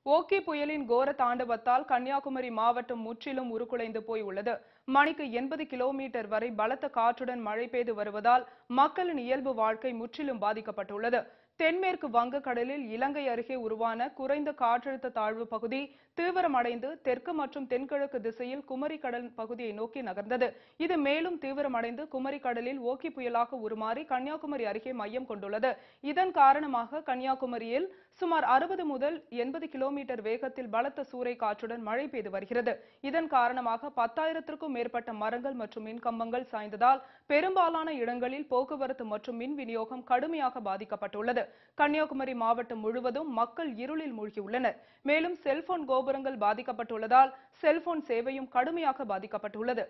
ஓகி புயலின் கோர தாண்டவத்தால் கன்னியாகுமரி மாவட்டம் முற்றிலும் உருக்குலைந்து போய் உள்ளது மணிக்கு எண்பது கிலோமீட்டர் வரை பலத்த காற்றுடன் மழை பெய்து வருவதால் மக்களின் இயல்பு வாழ்க்கை முற்றிலும் பாதிக்கப்பட்டுள்ளது தென்மேற்கு வங்கக்கடலில் இலங்கை அருகே உருவான குறைந்த காற்றழுத்த தாழ்வு பகுதி தீவிரமடைந்து தெற்கு மற்றும் தென்கிழக்கு திசையில் குமரி கடல் பகுதியை நோக்கி நகர்ந்தது இது மேலும் தீவிரமடைந்து குமரி கடலில் ஓக்கி புயலாக உருமாறி கன்னியாகுமரி அருகே மையம் கொண்டுள்ளது இதன் காரணமாக கன்னியாகுமரியில் சுமார் அறுபது முதல் எண்பது கிலோமீட்டர் வேகத்தில் பலத்த சூறை காற்றுடன் மழை பெய்து வருகிறது இதன் காரணமாக பத்தாயிரத்திற்கும் மேற்பட்ட மரங்கள் மற்றும் மின் கம்பங்கள் சாய்ந்ததால் பெரும்பாலான இடங்களில் போக்குவரத்து மற்றும் மின் விநியோகம் கடுமையாக பாதிக்கப்பட்டுள்ளது கன்னியாகுமரி மாவட்டம் முழுவதும் மக்கள் இருளில் மூழ்கியுள்ளனர் மேலும் செல்போன் கோபுரங்கள் பாதிக்கப்பட்டுள்ளதால் செல்போன் சேவையும் கடுமையாக பாதிக்கப்பட்டுள்ளது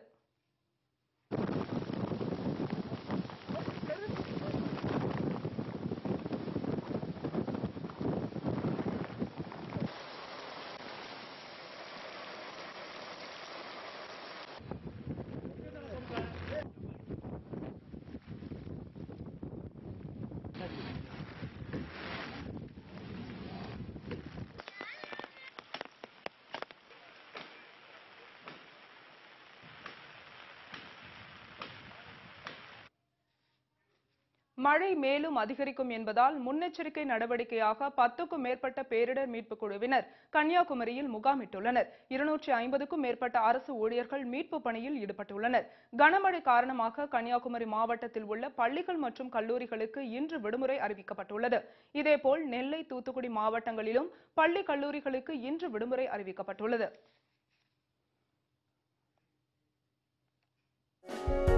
மழை மேலும் அதிகரிக்கும் என்பதால் முன்னெச்சரிக்கை நடவடிக்கையாக பத்துக்கும் மேற்பட்ட பேரிடர் மீட்புக் குழுவினர் கன்னியாகுமரியில் முகாமிட்டுள்ளனர் இருநூற்றி ஐம்பதுக்கும் மேற்பட்ட அரசு ஊழியர்கள் மீட்பு பணியில் ஈடுபட்டுள்ளனர் கனமழை காரணமாக கன்னியாகுமரி மாவட்டத்தில் உள்ள பள்ளிகள் மற்றும் கல்லூரிகளுக்கு இன்று விடுமுறை அறிவிக்கப்பட்டுள்ளது இதேபோல் நெல்லை தூத்துக்குடி மாவட்டங்களிலும் பள்ளி கல்லூரிகளுக்கு இன்று விடுமுறை அறிவிக்கப்பட்டுள்ளது